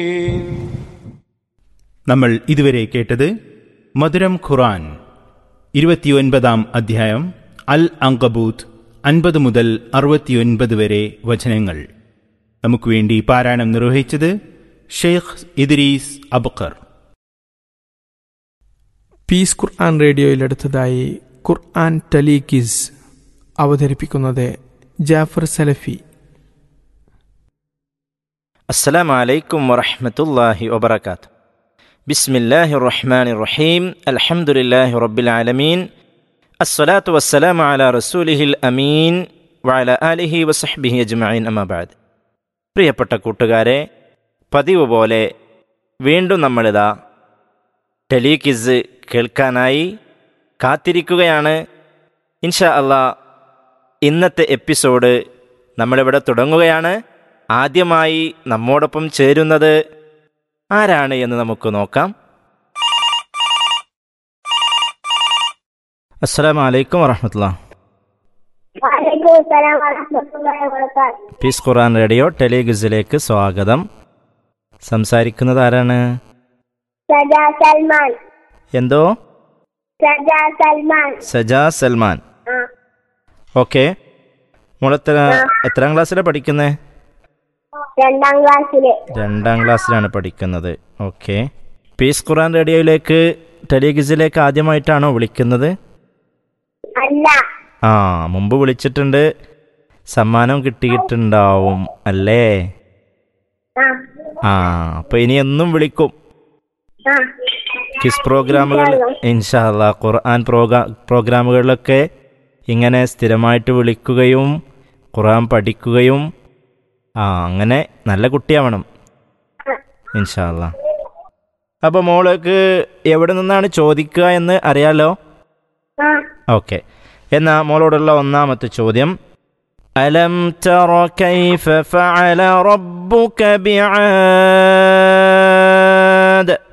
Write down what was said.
നമ്മൾ ഇതുവരെ കേട്ടത് മധുരം ഖുറാൻ ഇരുപത്തിയൊൻപതാം അധ്യായം അൽ അങ്കബൂത്ത് അൻപത് മുതൽ അറുപത്തിയൊൻപത് വരെ വചനങ്ങൾ നമുക്ക് വേണ്ടി പാരായണം നിർവഹിച്ചത് Sheikh Idris Abakar peace Quran റേഡിയോയിൽ അടുത്തതായി ഖുർആൻ ടലീക്കിസ് അവതരിപ്പിക്കുന്നത് ജാഫർ സലഫി السلام عليكم ورحمة الله وبركاته بسم الله الرحمن الرحيم الحمد لله رب العالمين الصلاة والسلام على رسوله الأمين وعلى آله وصحبه أجمعين أما بعد പ്രിയപ്പെട്ട കൂട്ടുകാരെ പതിവ് പോലെ വീണ്ടും നമ്മളിതാ ടെലികിസ് കേൾക്കാനായി കാത്തിരിക്കുകയാണ് ഇൻഷാ അള്ളാ ഇന്നത്തെ എപ്പിസോഡ് നമ്മളിവിടെ തുടങ്ങുകയാണ് ആദ്യമായി നമ്മോടൊപ്പം ചേരുന്നത് ആരാണ് എന്ന് നമുക്ക് നോക്കാം അസ്സലാമു അലൈക്കും വറഹമത്തുള്ള വലൈക്കും സലാം വറഹ്മത്തുള്ളാഹി വബറകാതുഹു പീസ് ഖുറാൻ റേഡിയോ ടെലിഗസിലേക്ക് സ്വാഗതം സംസാരിക്കുന്നത് ആരാണ് സജാ സൽമാൻ എന്തോ സജാ സൽമാൻ സജാ സൽമാൻ ആ ഓക്കെ മോളെത്ര എത്രാം ക്ലാസ്സിലാണ് പഠിക്കുന്നത് രണ്ടാം ക്ലാസ്സില് രണ്ടാം ക്ലാസ്സിലാണ് പഠിക്കുന്നത് ഓക്കെ പീസ് ഖുറാൻ റേഡിയോയിലേക്ക് ടെലിഗസിലേക്ക് ആദ്യമായിട്ടാണോ വിളിക്കുന്നത് അല്ല ആ മുമ്പ് വിളിച്ചിട്ടുണ്ട് സമ്മാനം കിട്ടിയിട്ടുണ്ടാവും അല്ലേ ആ ആ അപ്പൊ ഇനി എന്നും വിളിക്കും ആ കിസ് പ്രോഗ്രാമുകൾ ഇൻഷാല്ല ഖുർആൻ പ്രോഗ്രാ പ്രോഗ്രാമുകളിലൊക്കെ ഇങ്ങനെ സ്ഥിരമായിട്ട് വിളിക്കുകയും ഖുർആൻ പഠിക്കുകയും ആ അങ്ങനെ നല്ല കുട്ടിയാവണം ഇൻഷാല്ല അപ്പൊ മോൾക്ക് എവിടെ നിന്നാണ് ചോദിക്കുക എന്ന് അറിയാലോ ആ ഓക്കെ എന്നാ മോളോടുള്ള ഒന്നാമത്തെ ചോദ്യം അലം തറ കൈഫ ഫഅല റബ്ബുക ബിആദ്